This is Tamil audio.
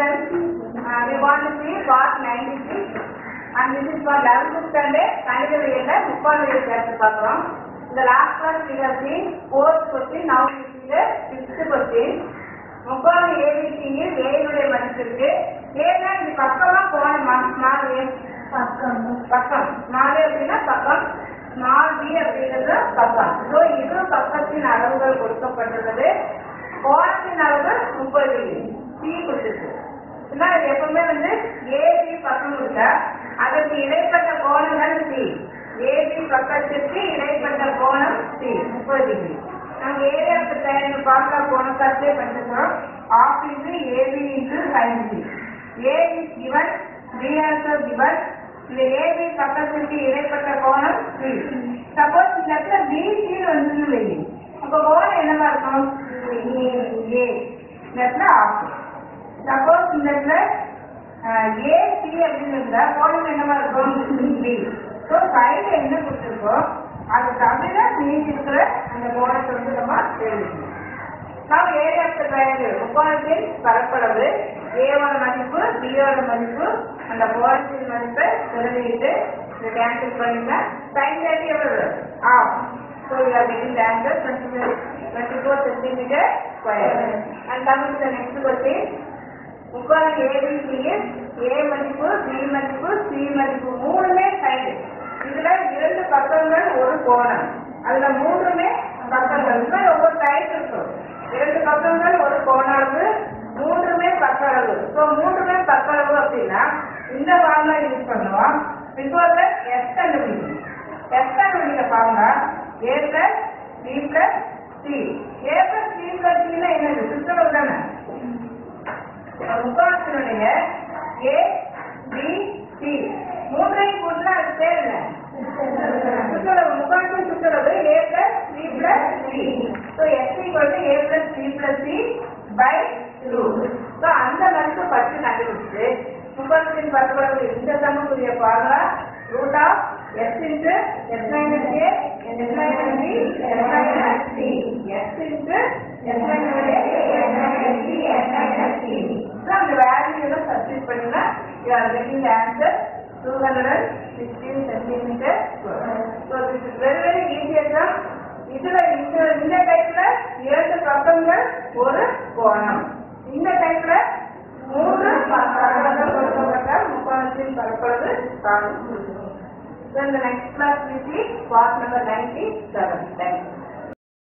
students, uh, we want to see part 96 and this is for 11th standard கணிதவியல்ல முப்பாவது சேர்த்து பார்க்கிறோம். இந்த last class we have seen fourth question, now we see the fifth question. முப்பாவது ஏபிசியில் ஏனுடைய மதிப்பிற்கு ஏன்னா இது பக்கமா போன ஸ்மால் ஏ பக்கம் பக்கம் ஸ்மால் அப்படின்னா பக்கம் ஸ்மால் பி அப்படிங்கிறது பக்கம் ஸோ இது பக்கத்தின் அளவுகள் கொடுக்கப்பட்டுள்ளது கோணத்தின் அளவு முப்பது சி கொடுத்துருக்கு ஏன்னா இது எப்பவுமே வந்து ஏபி பக்கம் இருக்கா அதற்கு இடைப்பட்ட கோணங்கள் சி ஏபி பக்கத்திற்கு இடைப்பட்ட கோணம் சி முப்பது டிகிரி நம்ம ஏரியாவுக்கு தேவையான பார்க்கா கோணம் கருத்தே பண்ணிருக்கிறோம் half into AB into sine C A is given B also given இந்த ஏபி பக்கத்திற்கு இடைப்பட்ட கோணம் சி சப்போஸ் இந்த இடத்துல பி சி வந்து வைங்க அப்போ கோணம் என்னவா இருக்கும் ஏ இந்த இடத்துல ஆஃப் சப்போஸ் இந்த இடத்துல ஏ சி அப்படின்னு இருந்தா கோணம் என்னவா இருக்கும் பி ஸோ சைடு என்ன கொடுத்துருக்கோம் அது தவிர மீதி இருக்கிற அந்த கோணத்தை வந்து நம்ம எழுதிக்கணும் நாம் ஏழு ட்ரையாங்கிள் முக்கோணத்தின் பரப்பளவு ஏவோட மதிப்பு பியோட மதிப்பு அந்த கோணத்தின் மதிப்பை எழுதிட்டு இதை கேன்சல் பண்ணிட்டா சைன் தேர்ட்டி எவ்வளவு half so you are getting the answer twenty four centimetre square and coming to the next question முக்கோணம் ஏபிசியில் ஏ மதிப்பு பி மதிப்பு சி மதிப்பு மூணுமே சைடு இதுல இரண்டு பக்கங்கள் ஒரு கோணம் அதுல மூன்றுமே பக்கங்கள் இந்த மாதிரி ஒவ்வொரு டைப் இருக்கும் இரண்டு பக்கங்கள் ஒரு கோண அளவு மூன்றுமே பக்க அளவு ஸோ மூன்றுமே பக்க அளவு அப்படின்னா இந்த ஃபார்முலா யூஸ் பண்ணுவோம் பிஃபோர் த எஸ் கண்டுபிடிக்கும் எஸ் கண்டுபிடிக்க formula A plus B plus C A plus C plus சின்னா என்னது சுற்றளவு தானே முக்கோணத்தினுடைய ஏ பி சி மூன்றையும் கூட்டினா அது பேர் என்ன சுற்றளவு முக்கோணத்தின் சுற்றளவு A plus C plus C so S equal to A plus C plus C by two so அந்த மதிப்பு பற்றி கண்டுபிடிச்சு முக்கோணத்தின் பரப்பளவு இந்த சமக்குரிய formula root of S into S minus A S minus B S minus C S into S minus A S minus B S minus C so அந்த வேல்யூ எல்லாம் சப்ஸ்டிட் பண்ணினா you are getting the answer two hundred and sixteen centimetre so this is very very easy exam இதுல இந்த இந்த டைப்ல இரண்டு பக்கங்கள் ஒரு கோணம் இந்த டைப்ல மூன்று பக்கங்கள் கொடுக்கப்பட்ட முக்கோணத்தின் பரப்பளவு காணும் So in the next class we see part number 97. Thank you.